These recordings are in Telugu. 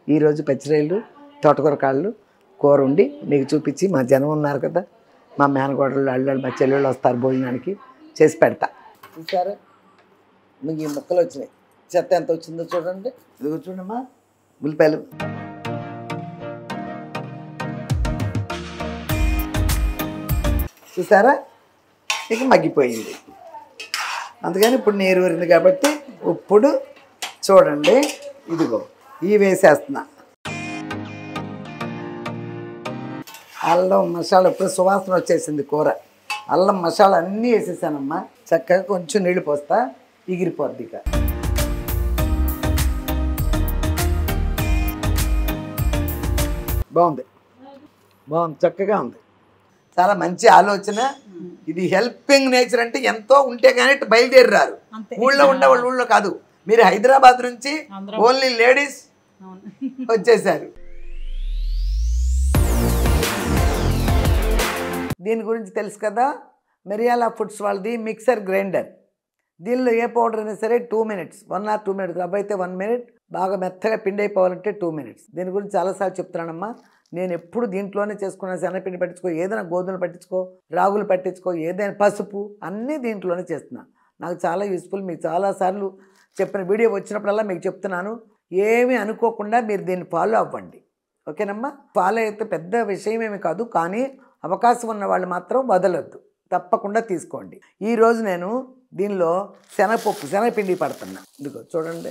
ఈరోజు పచ్చిరాయలు తోటకూర కాళ్ళు కూర ఉండి మీకు చూపించి మా జనం ఉన్నారు కదా మా మేనగోడలు అల్లుళ్ళు మా చెల్లెళ్ళు వస్తారు భోజనానికి చేసి పెడతా చూసారా మీకు ఈ ముక్కలు వచ్చినాయి చెత్త ఎంత వచ్చిందో చూడండి ఇదిగో చూడమ్మా ఉల్లిపాయలు చూసారా ఇక మగ్గిపోయింది అందుకని ఇప్పుడు నీరు ఊరింది కాబట్టి ఇప్పుడు చూడండి ఇదిగో ఈ వేసేస్తున్నా అల్లం మసాలా ఇప్పుడు సువాసన వచ్చేసింది కూర అల్లం మసాలా అన్నీ వేసేసానమ్మా చక్కగా కొంచెం నీళ్ళు పోస్తా ఎగిరిపోద్ది ఇక బాగుంది బాగుంది చక్కగా ఉంది చాలా మంచి ఆలోచన ఇది హెల్పింగ్ నేచర్ అంటే ఎంతో ఉంటే కానీ ఇటు బయలుదేరి రారు అంతే. ఊళ్ళో ఉండే వాళ్ళు ఊళ్ళో కాదు మీరు హైదరాబాద్ నుంచి అందరం. ఓన్లీ లేడీస్ అవును వచ్చేసారు దీని గురించి తెలుసు కదా మిరియాల ఫుడ్స్ వాళ్ళది మిక్సర్ గ్రైండర్ దీనిలో ఏ పౌడర్ అయినా సరే two minutes one or two minutes రవ్వ అయితే వన్ మినిట్ బాగా మెత్తగా పిండి అయిపోవాలంటే టూ మినిట్స్ దీని గురించి చాలాసార్లు చెప్తున్నానమ్మా నేను ఎప్పుడు దీంట్లోనే చేసుకున్నాను శనగపిండి పట్టించుకో ఏదైనా గోధుమలు పట్టించుకో రాగులు పట్టించుకో ఏదైనా పసుపు అన్నీ దీంట్లోనే చేస్తున్నా నాకు చాలా యూస్ఫుల్ మీకు చాలాసార్లు చెప్పిన వీడియో వచ్చినప్పుడల్లా మీకు చెప్తున్నాను ఏమీ అనుకోకుండా మీరు దీన్ని ఫాలో అవ్వండి ఓకేనమ్మా ఫాలో అయితే పెద్ద విషయం ఏమి కాదు కానీ అవకాశం ఉన్న వాళ్ళు మాత్రం వదలొద్దు తప్పకుండా తీసుకోండి ఈరోజు నేను దీనిలో శనగపప్పు శనగపిండి పడుతున్నా ఇదిగో చూడండి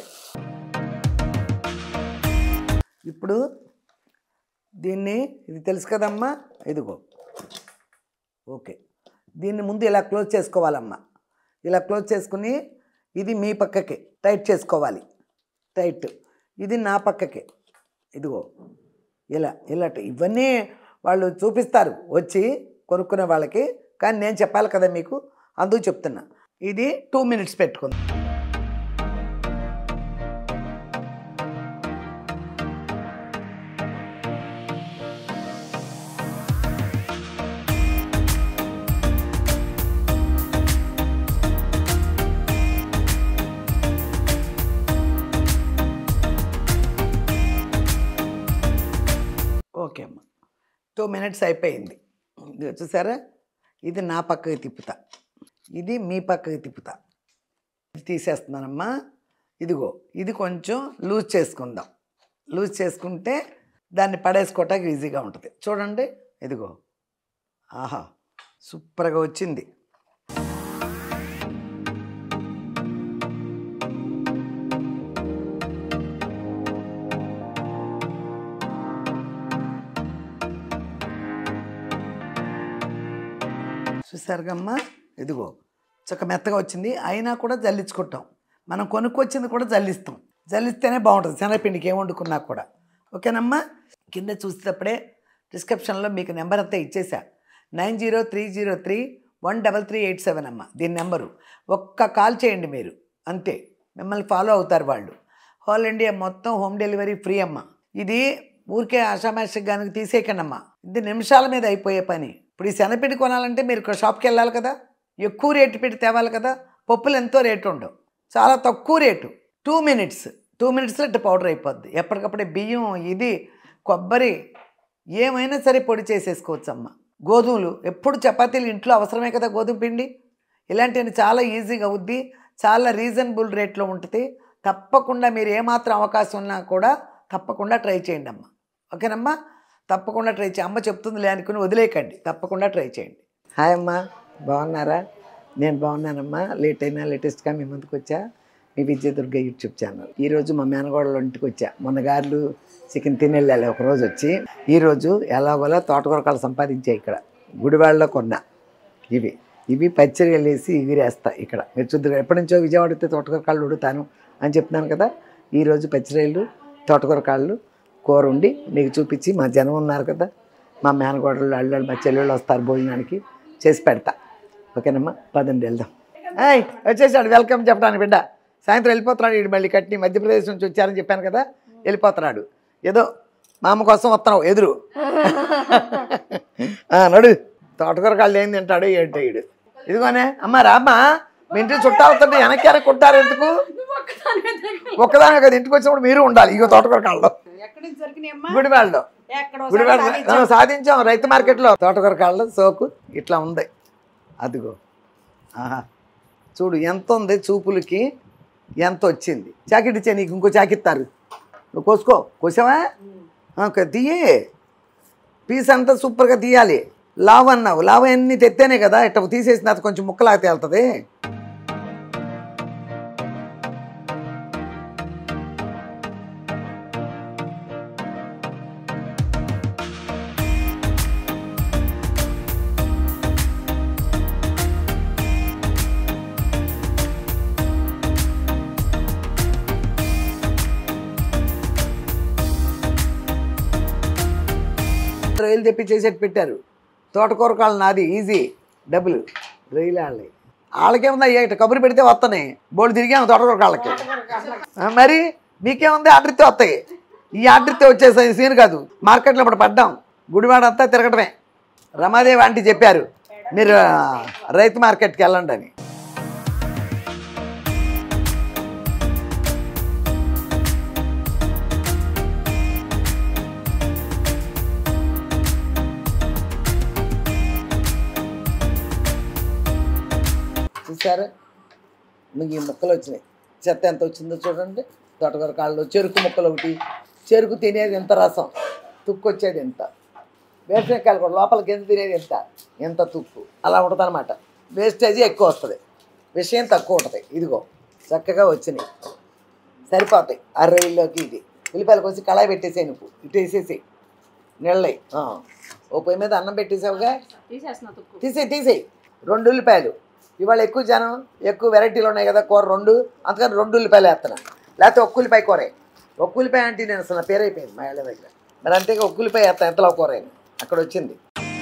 ఇప్పుడు దీన్ని ఇది తెలుసు కదమ్మా ఇదిగో ఓకే దీన్ని ముందు ఇలా క్లోజ్ చేసుకోవాలమ్మా ఇలా క్లోజ్ చేసుకుని ఇది మీ పక్కకే టైట్ చేసుకోవాలి టైట్ ఇది నా పక్కకే ఇదిగో ఇలా ఇలా ఇవన్నీ వాళ్ళు చూపిస్తారు వచ్చి కొనుక్కునే వాళ్ళకి కానీ నేను చెప్పాలి కదా మీకు అందుకు చెప్తున్నా ఇది టూ మినిట్స్ పెట్టుకుంది ఓకే అమ్మ టూ మినిట్స్ అయిపోయింది ఇది చూసారా ఇది నా పక్కకి తిప్పుతా ఇది మీ పక్కకి తిప్పుతా ఇది తీసేస్తున్నానమ్మా ఇదిగో ఇది కొంచెం లూజ్ చేసుకుందాం లూజ్ చేసుకుంటే దాన్ని పడేసుకోవటానికి ఈజీగా ఉంటుంది చూడండి ఇదిగో ఆహా సూపర్గా వచ్చింది చూసారుగమ్మా ఇదిగో చక్క మెత్తగా వచ్చింది అయినా కూడా జల్లించుకుంటాం మనం కొనుక్కొచ్చింది కూడా జల్లిస్తాం జల్లిస్తేనే బాగుంటుంది శనగపిండికి ఏం వండుకున్నా కూడా ఓకేనమ్మా కింద చూసేటప్పుడే డిస్క్రిప్షన్లో మీకు నెంబర్ అంతా ఇచ్చేసా nine zero three zero three one double three eight seven అమ్మ దీని నెంబరు ఒక్క కాల్ చేయండి మీరు అంతే మిమ్మల్ని ఫాలో అవుతారు వాళ్ళు హోల్ ఇండియా మొత్తం హోమ్ డెలివరీ ఫ్రీ అమ్మ ఇది ఊరికే ఆషామాషిక్ గానికి తీసేయకండమ్మా ఇది నిమిషాల మీద అయిపోయే పని ఇప్పుడు ఈ శనగపిండి కొనాలంటే మీరు ఒక షాప్కి వెళ్ళాలి కదా ఎక్కువ రేటు పెట్టి తేవాలి కదా పప్పులు ఎంతో రేటు ఉండవు చాలా తక్కువ రేటు టూ మినిట్స్ టూ మినిట్స్లో ఇట్ట పౌడర్ అయిపోద్ది ఎప్పటికప్పుడే బియ్యం ఇది కొబ్బరి ఏమైనా సరే పొడి చేసేసుకోవచ్చు అమ్మ గోధుమలు ఎప్పుడు చపాతీలు ఇంట్లో అవసరమే కదా గోధుమ పిండి ఇలాంటివి చాలా ఈజీగా అవుద్ది చాలా రీజనబుల్ రేట్లో ఉంటుంది తప్పకుండా మీరు ఏమాత్రం అవకాశం ఉన్నా కూడా తప్పకుండా ట్రై చేయండి అమ్మ ఓకేనమ్మా తప్పకుండా ట్రై చేయండి అమ్మ చెప్తుందిలే అనుకుని వదిలేయకండి తప్పకుండా ట్రై చేయండి హాయ్ అమ్మా బాగున్నారా నేను బాగున్నానమ్మా లేట్ అయినా లేటెస్ట్గా మీ ముందుకు వచ్చా మీ విజయదుర్గ యూట్యూబ్ ఛానల్ ఈరోజు మా మేనగోడల ఇంటికి వచ్చా మొన్న గారెలు చికెన్ తిని వెళ్ళాలి ఒక రోజు వచ్చి ఈరోజు ఎలాగోలా తోటకూరకాలు సంపాదించా ఇక్కడ గుడివాడలో కొన్నా ఇవి ఇవి పచ్చడి వేసి ఎగిరేస్తా ఇక్కడ మీరు చూద్దరు ఎప్పటి నుంచో విజయవాడ వస్తే తోటకూర కాళ్ళు ఉడుతాను అని చెప్తున్నాను కదా ఈరోజు పచ్చిరాయలు తోటకూర కాళ్ళు కూర ఉండి మీకు చూపించి మా జనం ఉన్నారు కదా మా మేనగోడలు అల్లుళ్ళు మా చెల్లెళ్ళు వస్తారు భోజనానికి చేసి పెడతా ఓకేనమ్మా పదండి వెళ్దాం ఏయ్ వచ్చేసాడు వెల్కమ్ చెప్పడానికి బిడ్డ సాయంత్రం వెళ్ళిపోతున్నాడు వీడు మళ్ళీ కట్టి మధ్యప్రదేశ్ నుంచి వచ్చారని చెప్పాను కదా వెళ్ళిపోతున్నాడు ఏదో మా అమ్మ కోసం వస్తున్నావు ఎదురు ఆ, నడు తోటకూర కాళ్ళు ఏం తింటాడు ఏంటో వీడు ఇదిగోనే అమ్మ రామ్మా మీ ఇంటి చుట్టాలుతుంటే వెనక్కి వెనక్కి ఉంటారు ఎందుకు ఒక్కదానే కదా ఇంటికి వచ్చినప్పుడు మీరు ఉండాలి ఇగో తోటకూర కాళ్ళు ఎక్కడి నుంచి దొరికినాయమ్మా గుడివాడలో ఎక్కడో గుడివాడ సాధించాం. ఆ, సాధించాం రైతు మార్కెట్లో తోటకూర కాళ్ళు సోకు ఇట్లా ఉంది అదిగో ఆహా చూడు ఎంత ఉంది చూపులకి ఎంత వచ్చింది జాకెట్ ఇచ్చే నీకు ఇంకో జాకెత్తారు నువ్వు కోసుకో కోసావా ఓకే తీయే పీస్ అంతా సూపర్గా తీయాలి లావ్ అన్నావు లావ్ అన్నీ తెత్తేనే కదా ఇట్లా తీసేసిన తర్వాత కొంచెం ముక్కలాగా తేలుతుంది రొయ్యలు తెప్పి చేసేట్టు పెట్టారు తోటకూర కాళ్ళు నాది ఈజీ డబ్బులు రొయ్యలు వాళ్ళవి వాళ్ళకేముంది అయ్యా ఇట్లా కబురు పెడితే వస్తున్నాయి బోర్డు తిరిగాము తోటకూర కాళ్ళకి ఆ, మరి మీకేముంది ఆర్డర్ ఇస్తే వస్తాయి ఈ ఆర్డర్ ఇస్తే వచ్చేసాయి సీన్ కాదు మార్కెట్లో ఇప్పుడు పడ్డాం గుడివాడ అంతా తిరగటమే రమాదేవి ఆంటీ చెప్పారు మీరు ఆ, రైతు మార్కెట్కి వెళ్ళండి అని చూసారా మీకు ఈ ముక్కలు వచ్చినాయి చెత్త ఎంత వచ్చిందో చూడండి తోటకూర కాళ్ళు చెరుకు ముక్కలు ఒకటి చెరుకు తినేది ఎంత రసం తుక్కు వచ్చేది ఎంత వేరుశనక్కాయలు కూడా లోపలికి ఎంత తినేది ఎంత ఎంత తుక్కు అలా ఉంటుంది అనమాట వేస్టేజ్ ఎక్కువ వస్తుంది విషయం తక్కువ ఉంటుంది ఇదిగో చక్కగా వచ్చినాయి సరిపోతాయి ఆ రొయ్యల్లోకి ఇది ఉల్లిపాయలు కోసి కళాయి పెట్టేసాయి నువ్వు ఇటు వేసేసి నీళ్ళయి ఓ పొయ్యి మీద అన్నం పెట్టేసావుగా తీసేస్తున్నా తుక్కు తీసేయి తీసేయి రెండు ఉల్లిపాయలు ఇవాళ ఎక్కువ జనం ఎక్కువ వెరైటీలు ఉన్నాయి కదా కూర రెండు అందుకని రెండు ఉల్లిపాయలు వేస్తున్నా లేకపోతే ఒక్క ఉల్లిపాయ కూరే ఒక్క ఉల్లిపాయ అంటే నేను అసలు నా పేరు అయిపోయింది మా ఇళ్ళ దగ్గర మరి అంతేగా ఒక్క ఉల్లిపాయ వేస్తాను ఎంతలో కూర అయినా అక్కడ వచ్చింది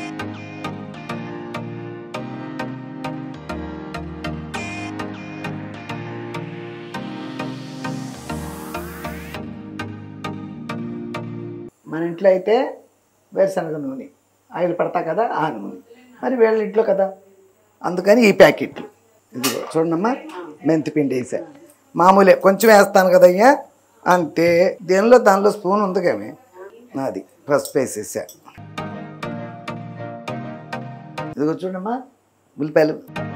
మన ఇంట్లో అయితే వేరుశనగ నూనె ఆయిల్ పడతా కదా ఆ నూనె మరి వీళ్ళ ఇంట్లో కదా అందుకని ఈ ప్యాకెట్లు ఇదిగో చూడమ్మా మెంతి పిండి వేసా మామూలే కొంచెం వేస్తాను కదయ్యా అంతే దేనిలో దానిలో స్పూన్ ఉంది కమే నాది పసుపు వేసేసా ఇదిగో చూడమ్మా ఉల్లిపాయలు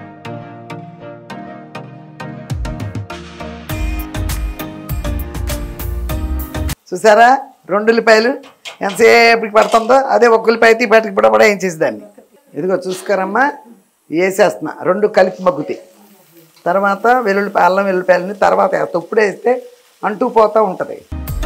చూసారా రెండు ఉల్లిపాయలు ఎంతసేపటికి పడుతుందో అదే ఒక ఉల్లిపాయ అయితే బయటకు కూడా కూడా ఏం చేసి దాన్ని ఇదిగో చూసుకోరమ్మా వేసేస్తున్నా రెండు కలిపి మగ్గుతాయి తర్వాత వెల్లుల్లిపాయ అల్లం వెల్లుల్లిపాయలని తర్వాత వేస్తా ఇప్పుడే వేస్తే అంటూ పోతూ ఉంటుంది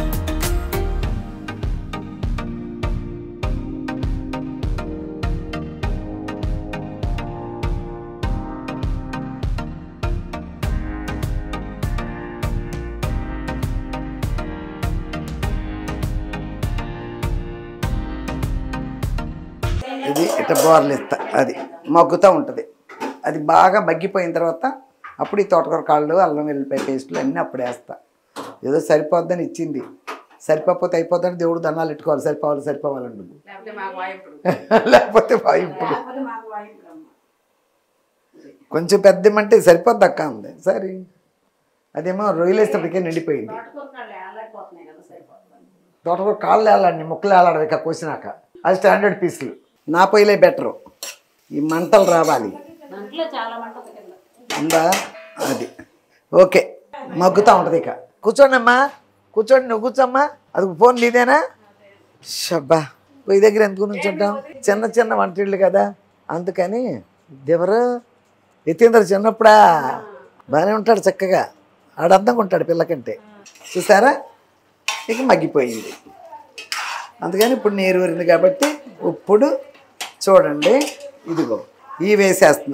ఇది ఇట్లా బోర్లు ఇస్తా అది మగ్గుతూ ఉంటుంది అది బాగా మగ్గిపోయిన తర్వాత అప్పుడు ఈ తోటకూర కాళ్ళు అల్లం వెల్లిపాయ పేస్టులు అన్నీ అప్పుడు వేస్తా ఏదో సరిపోద్దని ఇచ్చింది సరిపోతే అయిపోద్దని దేవుడు దండాలు పెట్టుకోవాలి సరిపోవాలి సరిపోవాలండి నువ్వు లేకపోతే మాకు వాయింపుడు లేకపోతే వాయింపుడు లేకపోతే మాకు వాయింపుడు అమ్మ కొంచెం పెద్ద ఇమ్మంటే సరిపోద్ది అక్క ఉంది సరే అదేమో రొయ్యలు వేసేటప్పటికే నిండిపోయింది తోటకూరకాళ్ళు ఏళ్ళైపోతున్నాయి కదా సరిపోతుంది తోటకూర కాళ్ళు వేలాడి ముక్కలు వేలాడవి ఇక కోసినాక అది స్టాండర్డ్ పీసులు నా పొయ్యిలే బెటరు ఈ మంటలు రావాలి దాంట్లో చాలా మంట ఉంది కింద ఉందా అది ఓకే మగ్గుతూ ఉంటుంది ఇక కూర్చోండి అమ్మా కూర్చోండి నువ్వు కూర్చోమ్మా అది ఫోన్ నీదేనా షబ్బా పొయ్యి దగ్గర ఎందుకు నుంచుంటాం చిన్న చిన్న వంటిళ్ళు కదా అందుకని ఎవరు యతీంద్ర చిన్నప్పుడా బాగానే ఉంటాడు చక్కగా ఆడందంగా ఉంటాడు పిల్లకంటే చూసారా ఇక మగ్గిపోయింది అందుకని ఇప్పుడు నీరు ఊరింది కాబట్టి ఇప్పుడు చూడండి ఇదిగో ఈ వేసేస్తున్నా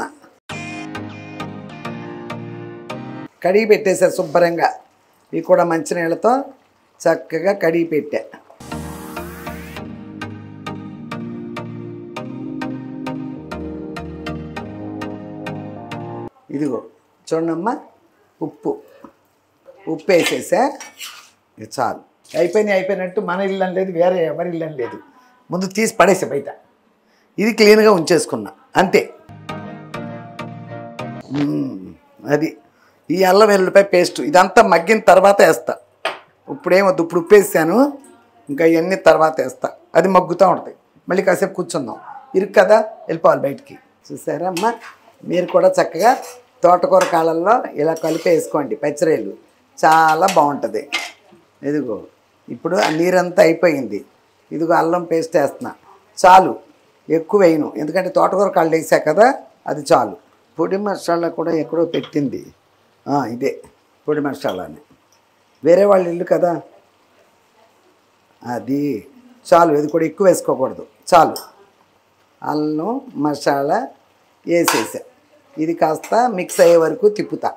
కడిగి పెట్టేశారు శుభ్రంగా ఇవి కూడా మంచినీళ్ళతో చక్కగా కడిగి పెట్టా ఇదిగో చూడమ్మా ఉప్పు ఉప్పు వేసేసా ఇది చాలు అయిపోయినాయి అయిపోయినట్టు మన ఇల్లు అని లేదు వేరే ఎవరి ఇల్లు అని లేదు ముందు తీసి పడేసా బయట ఇది క్లీన్గా ఉంచేసుకున్నా అంతే మ్మ్. అది ఈ అల్లం వెల్లుల్లిపాయ పేస్ట్ ఇదంతా మగ్గిన తర్వాత వేస్తా ఇప్పుడేమొద్దు ఇప్పుడు ఉప్పు వేసాను ఇంకా ఇవన్నీ తర్వాత వేస్తా అది మగ్గుతూ ఉంటుంది మళ్ళీ కాసేపు కూర్చుందాం ఇరుకు కదా వెళ్ళిపోవాలి బయటికి చూసారా అమ్మా మీరు కూడా చక్కగా తోటకూర కాలంలో ఇలా కలిపి వేసుకోండి పచ్చిరేలు చాలా బాగుంటుంది ఇదిగో ఇప్పుడు ఆ నీరంతా అయిపోయింది ఇదిగో అల్లం పేస్ట్ వేస్తున్నా చాలు ఎక్కువ వేయను ఎందుకంటే తోటకూర కాళ్ళు వేసా కదా అది చాలు పొడి మసాలా కూడా ఎక్కడో పెట్టింది ఆ, ఇదే పొడి మసాలాని వేరే వాళ్ళ ఇల్లు కదా అది చాలు ఇది కూడా ఎక్కువ వేసుకోకూడదు చాలు అల్లం మసాలా వేసేసా ఇది కాస్త మిక్స్ అయ్యే వరకు తిప్పుతా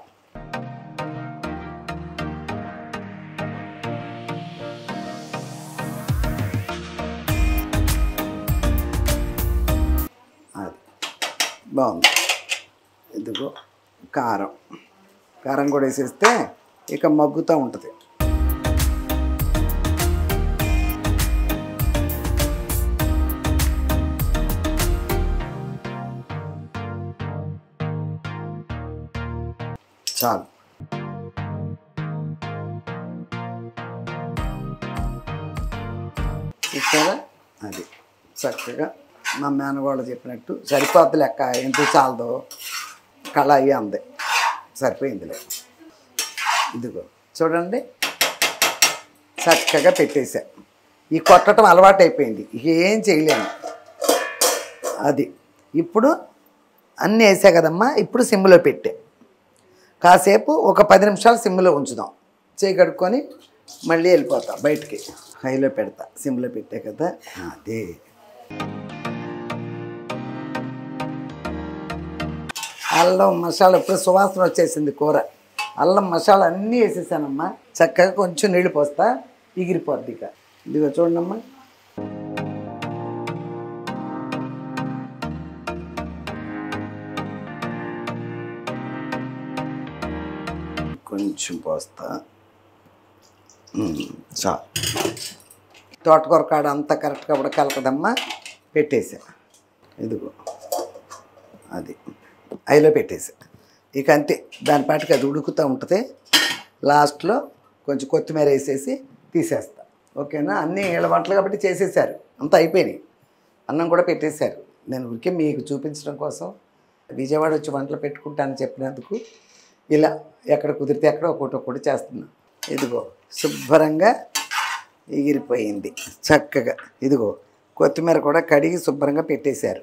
అది బాగుంది ఇదిగో కారం కారం కూడా వేసేస్తే ఇక మగ్గుతూ ఉంటుంది చాలు చూసారా అది చక్కగా మా మేనగోళ్ళు చెప్పినట్టు సరిపోద్ది లెక్క ఎంత చాలదో కళాయి అంది సరిపోయిందిలే ఇదిగో చూడండి చక్కగా పెట్టేశా ఈ కొట్టడం అలవాటు అయిపోయింది ఇక ఏం చేయలేను అది ఇప్పుడు అన్నీ వేసా కదమ్మా ఇప్పుడు సిమ్లో పెట్టే కాసేపు ఒక పది నిమిషాలు సిమ్లో ఉంచుదాం చేయి కడుక్కొని మళ్ళీ వెళ్ళిపోతా బయటికి హైలో పెడతా సిమ్లో పెట్టే కదా అదే అల్లం మసాలా ఇప్పుడు సువాసన వచ్చేసింది కూర అల్లం మసాలా అన్నీ వేసేసానమ్మా చక్కగా కొంచెం నీళ్ళు పోస్తా ఎగిరిపోద్ది ఇక ఇదిగో చూడండమ్మా కొంచెం పోస్తా ఉమ్, చాలు తోటకూర కాడ అంతా కరెక్ట్గా కూడా కలకదమ్మా పెట్టేసా ఇదిగో అది ఐలో పెట్టేసా ఇక అంతే దాని పాటికి అది ఉడుకుతూ ఉంటుంది లాస్ట్లో కొంచెం కొత్తిమీర వేసేసి తీసేస్తా ఓకేనా అన్నీ ఏళ్ళ వంటలు కాబట్టి చేసేసారు అంతా అయిపోయినాయి అన్నం కూడా పెట్టేశారు నేను ఊరికే మీకు చూపించడం కోసం విజయవాడ వచ్చి వంటలు పెట్టుకుంటానని చెప్పినందుకు ఇలా ఎక్కడ కుదిరితే ఎక్కడ ఒకటి ఒకటి చేస్తున్నా ఇదిగో శుభ్రంగా ఎగిరిపోయింది చక్కగా ఇదిగో కొత్తిమీర కూడా కడిగి శుభ్రంగా పెట్టేశారు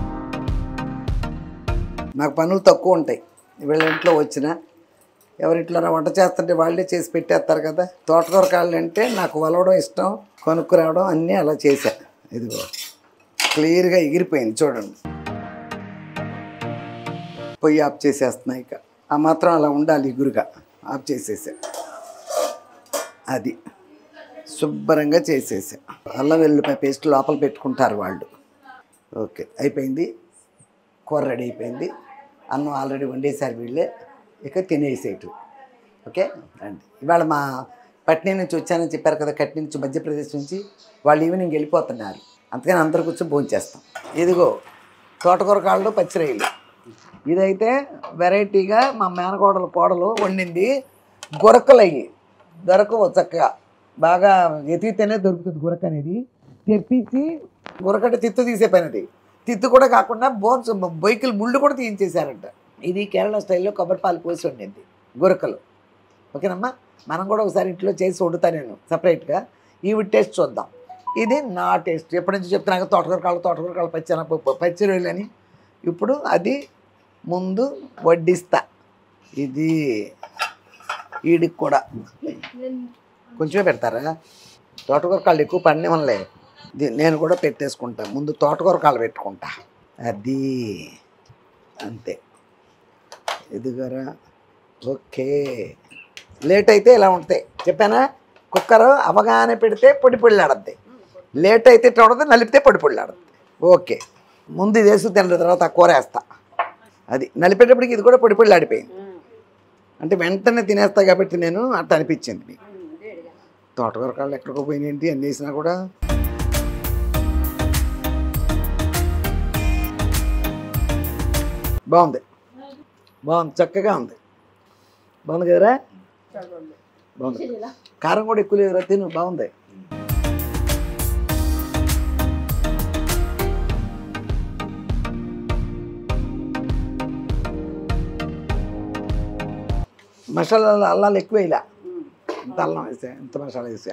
నాకు పనులు తక్కువ ఉంటాయి వీళ్ళ ఇంట్లో వచ్చిన ఎవరింట్లో వంట చేస్తుంటే వాళ్ళే చేసి పెట్టేస్తారు కదా తోటకూర కాళ్ళు అంటే నాకు వలవడం ఇష్టం కొనుక్కు రావడం అన్నీ అలా చేశా ఇదిగో క్లియర్గా ఎగిరిపోయింది చూడండి పొయ్యి ఆఫ్ చేసేస్తున్నా ఇక ఆ మాత్రం అలా ఉండాలి ఎగురుగా ఆఫ్ చేసేసా అది శుభ్రంగా చేసేసా అల్లం వెల్లుల్లిపాయ పేస్ట్ లోపల పెట్టుకుంటారు వాళ్ళు ఓకే అయిపోయింది కూర రెడీ అయిపోయింది అన్నం ఆల్రెడీ వండేశారు వీళ్ళే ఇక తినేసేటు ఓకే రండి ఇవాళ మా పట్నీ నుంచి వచ్చానని చెప్పారు కదా కట్నీ నుంచి మధ్యప్రదేశ్ నుంచి వాళ్ళు ఈవినింగ్ వెళ్ళిపోతున్నారు అందుకని అందరు కూర్చొని భోజనం చేస్తాం ఇదిగో తోటకూర కాళ్ళు పచ్చిరొయ్యలు ఇదైతే వెరైటీగా మా మేనకోడలు కోడలు వండింది గురకలు అయ్యి దొరకవు చక్కగా బాగా ఎతికితేనే దొరుకుతుంది గురక అనేది తెప్పించి గురకటి తిత్తు తీసే పని అది తిత్తు కూడా కాకుండా బోన్స్ బొయ్కిలు ముళ్ళు కూడా తీయించేశారంట ఇది కేరళ స్టైల్లో కొబ్బరి పాలు పోసి వండింది గురకలు ఓకేనమ్మా మనం కూడా ఒకసారి ఇంట్లో చేసి వండుతా నేను సపరేట్గా ఇవి టేస్ట్ చూద్దాం ఇది నా టేస్ట్ ఎప్పటి నుంచి చెప్తున్నాక తోటకూర కాళ్ళు తోటకూర కాళ్ళు పచ్చెనపప్పు పచ్చి రొయ్యలు అని ఇప్పుడు అది ముందు వడ్డిస్తా ఇది వీడికి కూడా కొంచెమే పెడతారా తోటకూర కాళ్ళు ఎక్కువ పండివనలే ఇది నేను కూడా పెట్టేసుకుంటా ముందు తోటకూర కాళ్ళు పెట్టుకుంటా అది అంతే ఎదుగరా ఓకే లేట్ అయితే ఇలా ఉంటాయి చెప్పానా కుక్కర్ అవగానే పెడితే పొడి పొడిలాడద్ది లేట్ అయితే ఇట్లా ఉండదు నలిపితే పొడి పొడిలాడద్ది ఓకే ముందు ఇది వేసి తిన్న తర్వాత ఆ కూర వేస్తా అది నలిపేటప్పటికి ఇది కూడా పొడి పొడిలాడిపోయింది అంటే వెంటనే తినేస్తా కాబట్టి నేను అట్లా అనిపించింది మీకు తోటకూర కాళ్ళు ఎక్కడికో పోయినాయంటి అన్ని వేసినా కూడా బాగుంది బాగుంది చక్కగా ఉంది బాగుంది కదరా బాగుంది కారం కూడా ఎక్కువ లేదురా తిను బాగుంది మసాలా అల్లాలు ఎక్కువ వేయలే ఇంత అల్లం వేసా ఇంత మసాలా వేసా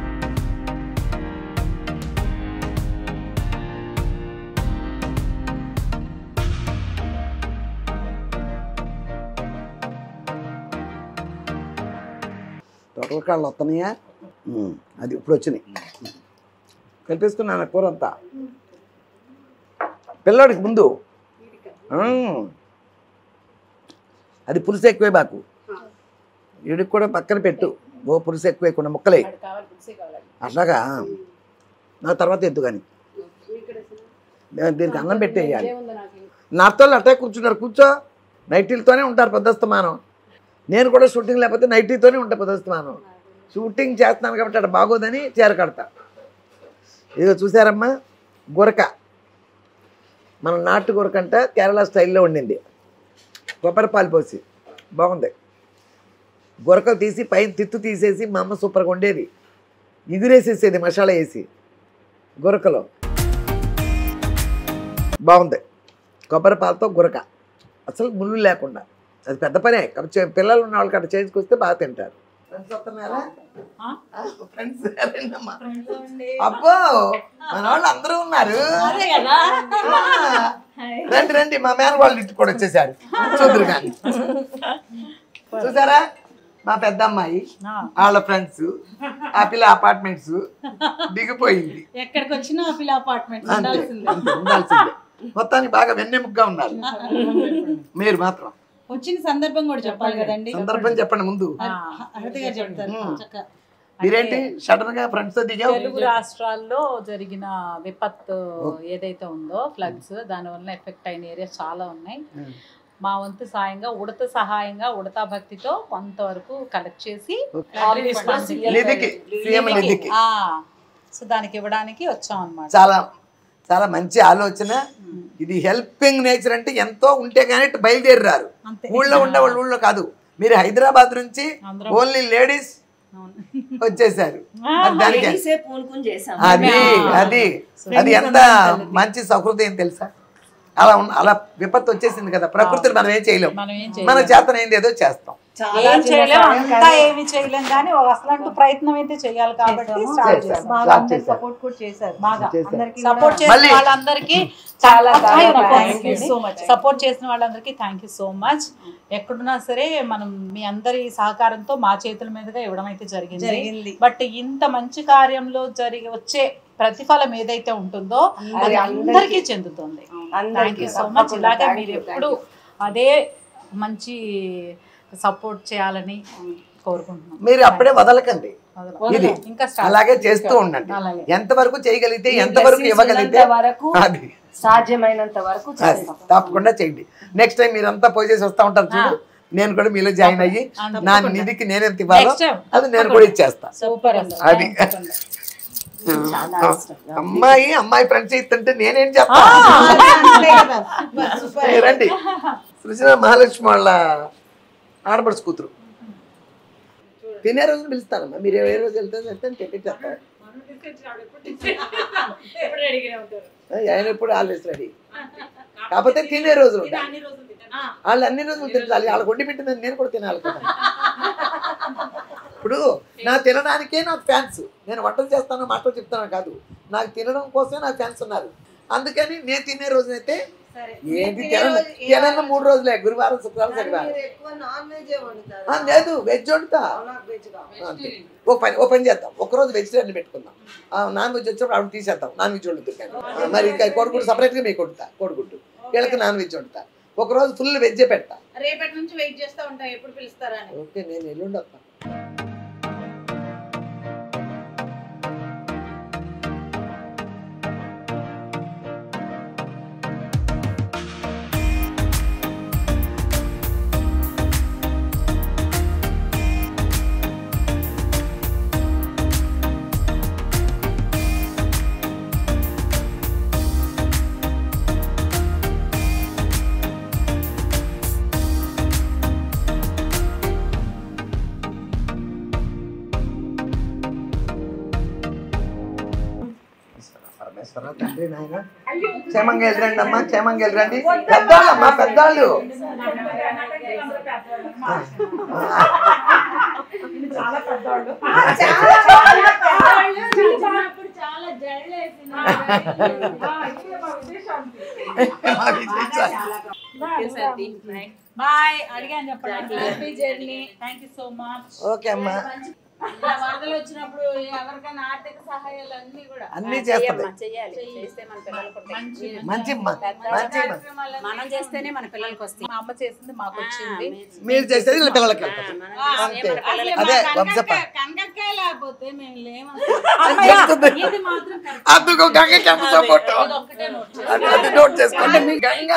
టోటల్ కాళ్ళు వస్తున్నాయా ఉమ్, అది ఇప్పుడు వచ్చినాయి కలిపేసుకున్నాను కూర అంతా పిల్లోడికి ముందు ఉమ్. అది పులుసు ఎక్కువే బాకు వీడికి కూడా పక్కన పెట్టు ఓ పులుసు ఎక్కువ వేయకుండా ముక్కలే కావాలి పులుసే కావాలి అట్లాగా నా తర్వాత ఎద్దు కానీ దీనికి అన్నం పెట్టేయాలి ఏముందో నాకు నాతో అట్టే కూర్చున్నారు కూర్చో నైటీలతోనే ఉంటారు పెద్దస్తమానం నేను కూడా షూటింగ్ లేకపోతే నైటీతోనే ఉంటా పెద్దస్తమానం షూటింగ్ చేస్తున్నాను కాబట్టి అక్కడ బాగోదని చీర కడతా ఇదిగో చూసారమ్మా గురక మన నాటు గురక అంట కేరళ స్టైల్లో ఉండింది కొబ్బరి పాలు పోసి బాగుంది గురకలు తీసి పైన తిత్తు తీసేసి మా అమ్మ సూపర్గా ఉండేది ఎగురేసేసేది మసాలా వేసి గురకలో బాగుంది కొబ్బరి పాలతో గురక అసలు ముళ్ళు లేకుండా అది పెద్ద పనే కాకపోతే చే- పిల్లలు ఉన్న వాళ్ళకి అక్కడ చేసుకొస్తే బాగా తింటారు ఫ్రెండ్స్ వస్తున్నారా ఫ్రెండ్స్ రండమ్మా. అబ్బో మన వాళ్ళు అందరూ ఉన్నారు ఆ, రండి రండి మా మేన వాళ్ళు ఇంటికి కూడా వచ్చేసారు చూద్దరు కానీ చూసారా మా పెద్ద అమ్మాయి వాళ్ళ ఫ్రెండ్స్ ఆ పిల్ల అపార్ట్మెంట్స్ దిగిపోయింది ఎక్కడికి వచ్చినా ఆ పిల్ల అపార్ట్మెంట్ అంతే అంతే ఉండాల్సిందే మొత్తానికి బాగా వెన్నెముగ్గా ఉన్నారు మీరు మాత్రం వచ్చిన సందర్భం కూడా చెప్పాలి కదండి సందర్భం చెప్పండి ముందు హరిత గారు చెప్తారు మ్మ్. చక్కగా మీరేంటి సడన్ గా ఫ్రెండ్స్ తో దిగావు తెలుగు రాష్ట్రాల్లో జరిగిన విపత్తు ఏదైతే ఉందో ఫ్లడ్స్ దానివల్ల ఎఫెక్ట్ అయిన ఏరియాస్ చాలా ఉన్నాయి మా వంతు సాయంగా ఉడత సహాయంగా ఉడతా భక్తితో కొంతవరకు కలెక్ట్ చేసి నిధికి సీఎం నిధికి ఆ, సో దానికి ఇవ్వడానికి వచ్చాం అన్నమాట చాలా చాలా మంచి ఆలోచన ఇది హెల్పింగ్ నేచర్ అంటే ఎంతో ఉంటే కానీ ఇటు బయలుదేరారు అంతే. ఊళ్ళో ఉండే వాళ్ళు ఊళ్ళో కాదు మీరు హైదరాబాద్ నుంచి అందరం. ఓన్లీ లేడీస్ వచ్చేసారు మరి దానికి లేడీసే పూనుకుని చేసాం అది అది అది ఎంత మంచి సహృదయం తెలుసా అలా ఉన్న అలా విపత్తు వచ్చేసింది కదా ప్రకృతిని మనం ఏం చేయలేం మనం ఏం మన చేయలేం చేతనైంది ఏదో చేస్తాం ఏం చేయలేం అంతా ఏమి చేయలేం కానీ ఒక అసలు ప్రయత్నం అయితే చేయాలి కాబట్టి స్టార్ట్ చేశాం. చేసాం బాగా స్టార్ట్ అందరు చేశారు. సపోర్ట్ కూడా చేశారు బాగా చేశారు. అందరికీ సపోర్ట్ కూడా- చేసిన మళ్ళీ- వాళ్ళందరికీ చాలా చాలా చాలా thank you thanks so much support చేసిన వాళ్ళందరికీ థ్యాంక్ యూ సో మచ్ ఎక్కడున్నా సరే మనం మీ అందరి సహకారంతో మా చేతుల మీదుగా ఇవ్వడం అయితే జరిగింది జరిగింది. బట్ ఇంత మంచి కార్యంలో జరిగి వచ్చే ప్రతిఫలం ఏదైతే ఉంటుందో అది అందరికీ చెందుతుంది థ్యాంక్ యూ సో మచ్ ఇలాగే మీరు ఎప్పుడు అదే మంచి సపోర్ట్ చేయాలని కోరుకుంటున్నాం మీరు అప్పుడే వదలకండి వదలం. ఇది ఇంకా స్టార్ట్ అలాగే చేస్తూ ఉండండి అలాగే. ఎంతవరకు చేయగలిగితే మీ ఎంతవరకు blessings ఇవ్వగలిగితే ఉన్నంత వరకు అది సాధ్యమైనంత వరకు అది చేస్తాం తప్పకుండా చేయండి నెక్స్ట్ టైం మీరంతా పోయి చేసి వస్తా ఉంటారు చూడు నేను కూడా మీలో జాయిన్ అయ్యి నా నిధికి నేనెంత ఇవ్వాలో Next time. అది నేను కూడా ఇచ్చేస్తా సూపర్ అది చాలా అవసరం. అమ్మాయి అమ్మాయి ఫ్రెండ్స్ ఇస్తుంటే నేనేం చేస్తా అంతే కదా. సూపర్. ఏ, రండి సృజన మహాలక్ష్మి వాళ్ళ ఆడపడుచు కూతురు తినే రోజు పిలుస్తానమ్మా మీరు ఏ రోజు వెళ్తే వెళ్తే తెప్పించేస్తా ఎప్పుడు రెడీగానే ఉంటారు. ఆయన ఎప్పుడు ఆల్వేస్ రెడీ కాకపోతే తినే రోజులు ఉంటాయి అన్ని రోజులు తింటాను. ఆ, వాళ్ళు అన్ని రోజులు తినాలి వాళ్ళకి వండి పెట్టిందని నేను కూడా తినాలి కదా ఇప్పుడు నా తినడానికే నాకు ఫ్యాన్స్ నేను వంటలు చేస్తాను మాటలు చెప్తాను కాదు నాకు తినడం కోసమే నాకు ఫ్యాన్స్ ఉన్నారు అందుకని నేను తినే రోజునైతే సరే. ఏంటి మీరు తినను తినే రోజు- తినను మూడు రోజులే గురువారం శుక్రవారం శనివారం మీరు ఎక్కువ నాన్ వెజ్ వండుతారు ఆ, లేదు వెజ్ వండుతా వెజ్ గా అంతే. ఓ పని ఓ పని చేద్దాం ఒకరోజు వెజిటేరియన్ పెట్టుకుందాం ఆ, నాన్ వెజ్ వచ్చినప్పుడు ఆవిడ తీసేద్దాం నాన్ వెజ్ వండుతుంది కానీ మరి ఇంకా కోడిగుడ్డు సపరేట్గా మీకు వండుతా కోడిగుడ్డు వీళ్ళకి నాన్ వెజ్ వండుతా ఒకరోజు ఫుల్ వెజ్జే పెడతా రేపటి నుంచి వెయిట్ చేస్తా ఉంటా ఎప్పుడు పిలుస్తారా అని ఓకే నేను ఎల్లుండి వస్తాను పరమేశ్వర తండ్రి నాయన క్షేమంగా వెళ్ళరండి అమ్మా క్షేమంగా వెళ్ళరండి పెద్దవాళ్ళు అమ్మా పెద్దవాళ్ళు చాలా జడలేసిన బాయ్ అడిగాను చెప్పండి happy journey thank you so much okay అమ్మా ఇలా వరదలు వచ్చినప్పుడు ఎవరికైనా ఆర్థిక సహాయాలు అన్ని కూడా అన్నీ చేస్తుంది చెయ్యాలి చేస్తే మన పిల్లలకు ఉంటాయి. మంచి అమ్మ మంచి అమ్మ. కార్యక్రమాలన్నీ మనం చేస్తేనే మన పిల్లలకి వస్తాయి మా అమ్మ చేసింది మాకు వచ్చింది మీరు చేసేది వీళ్ళ పిల్లలకి వెళ్తారు. అంతే అదే వంశప కనకక్కాయ లేకపోతే మేము లేము అని చెప్తుంది. ఇది మాత్రం అందుకు గంగకి ఎంత సపోర్ట్ ఒక్కటే నోట్ అది అది నోట్ చేసుకోండి మీ గంగ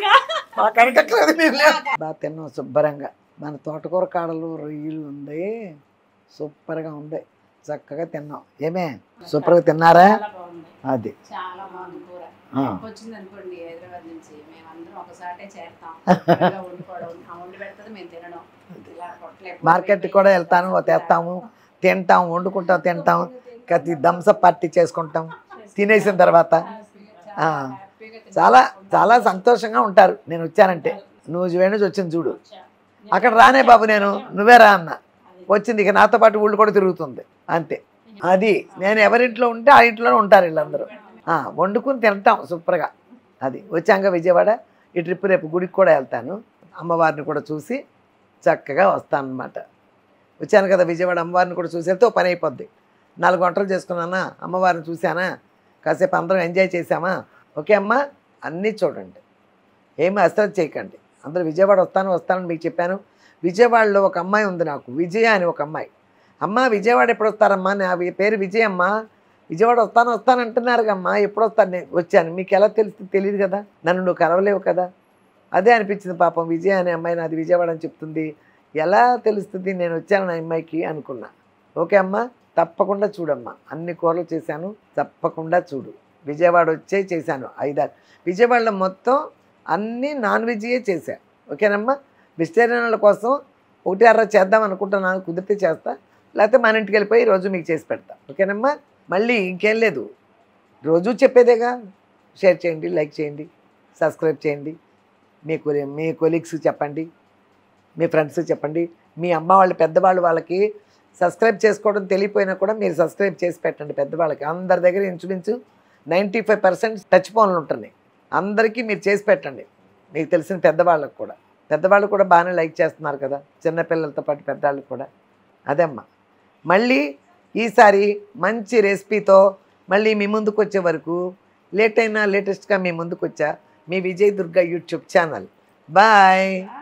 మా కనకట్లేదు మేము లేవు. బాగా తిన్నాం శుభ్రంగా మన తోటకూర కాడలు రొయ్యలు ఉంది సూపర్గా ఉంది చక్కగా తిన్నాం ఏమే సూపర్గా తిన్నారా చాలా బాగుంది అది చాలా బాగుంది కూర ఆ. వచ్చింది అనుకోండి హైదరాబాద్ నుంచి మేమందరం ఒకసాటే చేస్తాం చక్కగా వండుకోవడం ఆ వండి పెడుతుంది మేము తినడం ఇలా పొట్టలు ఎక్కువ మార్కెట్ పెట్టి కూడా వెళ్తాను తెస్తాము తింటాం వండుకుంటాం తింటాం కతి దంసప్ పార్టీ చేసుకుంటాం తినేసిన తర్వాత ఆ, చాలా చాలా సంతోషంగా ఉంటారు నేను వచ్చానంటే నువ్వు వేణుజు వచ్చింది చూడు అక్కడ రానే బాబు నేను నువ్వే రా అన్న వచ్చింది ఇక నాతో పాటు ఊళ్ళు కూడా తిరుగుతుంది అంతే అది నేను ఎవరింట్లో ఉంటే ఆ ఇంట్లోనే ఉంటారు వీళ్ళందరూ ఆ, వండుకుని తింటాం సూపర్గా అది వచ్చాక విజయవాడ ఈ ట్రిప్ రేపు గుడికి కూడా వెళ్తాను అమ్మవారిని కూడా చూసి చక్కగా వస్తాను అనమాట వచ్చాను కదా విజయవాడ అమ్మవారిని కూడా చూసి వెళ్తే ఓ పని అయిపోద్ది నాలుగు వంటలు చేసుకున్నానా అమ్మవారిని చూశానా కాసేపు అందరం ఎంజాయ్ చేసామా ఓకే అమ్మా అన్నీ చూడండి ఏమీ అశ్రద్ధ చేయకండి అందరూ విజయవాడ వస్తాను వస్తానని మీకు చెప్పాను విజయవాడలో ఒక అమ్మాయి ఉంది నాకు విజయ అని ఒక అమ్మాయి అమ్మ విజయవాడ ఎప్పుడు వస్తారమ్మా నా వి- పేరు విజయమ్మ విజయవాడ వస్తాను వస్తాను అంటున్నారు అమ్మా ఎప్పుడు వస్తాను నేను వచ్చాను మీకు ఎలా తెలుసు తెలియదు కదా నన్ను నువ్వు కలవలేవు కదా అదే అనిపించింది పాపం విజయ అనే అమ్మాయి నాది విజయవాడ అని చెప్తుంది ఎలా తెలుస్తుంది నేను వచ్చాను నా అమ్మాయికి అనుకున్నా ఓకే అమ్మా తప్పకుండా చూడమ్మా అన్ని కూరలు చేశాను తప్పకుండా చూడు విజయవాడ వచ్చే చేశాను ఐదారు విజయవాడలో మొత్తం అన్నీ నాన్ వెజ్యే చేశా ఓకేనమ్మా వెజిటేరియన్ వాళ్ళ కోసం ఒకటి అర్ర చేద్దాం అనుకుంటున్నాను కుదిరితే చేస్తా లేకపోతే మన ఇంటికి వెళ్ళిపోయి రోజు మీకు చేసి పెడతా ఓకేనమ్మా మళ్ళీ ఇంకేం లేదు రోజు చెప్పేదేగా షేర్ చేయండి లైక్ చేయండి సబ్స్క్రైబ్ చేయండి మీ కొలి మీ కొలీగ్స్ చెప్పండి మీ ఫ్రెండ్స్ చెప్పండి మీ అమ్మ వాళ్ళు పెద్దవాళ్ళు వాళ్ళకి సబ్స్క్రైబ్ చేసుకోవడం తెలియపోయినా కూడా మీరు సబ్స్క్రైబ్ చేసి పెట్టండి పెద్దవాళ్ళకి అందరి దగ్గర ఇంచుమించు నైంటీ ఫైవ్ పర్సెంట్ టచ్ ఫోన్లు ఉంటున్నాయి అందరికీ మీరు చేసి పెట్టండి మీకు తెలిసిన పెద్దవాళ్ళకి కూడా పెద్దవాళ్ళు కూడా బాగానే లైక్ చేస్తున్నారు కదా చిన్నపిల్లలతో పాటు పెద్దవాళ్ళకి కూడా అదే అమ్మా మళ్ళీ ఈసారి మంచి రెసిపీతో మళ్ళీ మీ ముందుకు వచ్చే వరకు లేట్ అయినా లేటెస్ట్గా మీ ముందుకు వచ్చా మీ Vijay Durga YouTube channel bye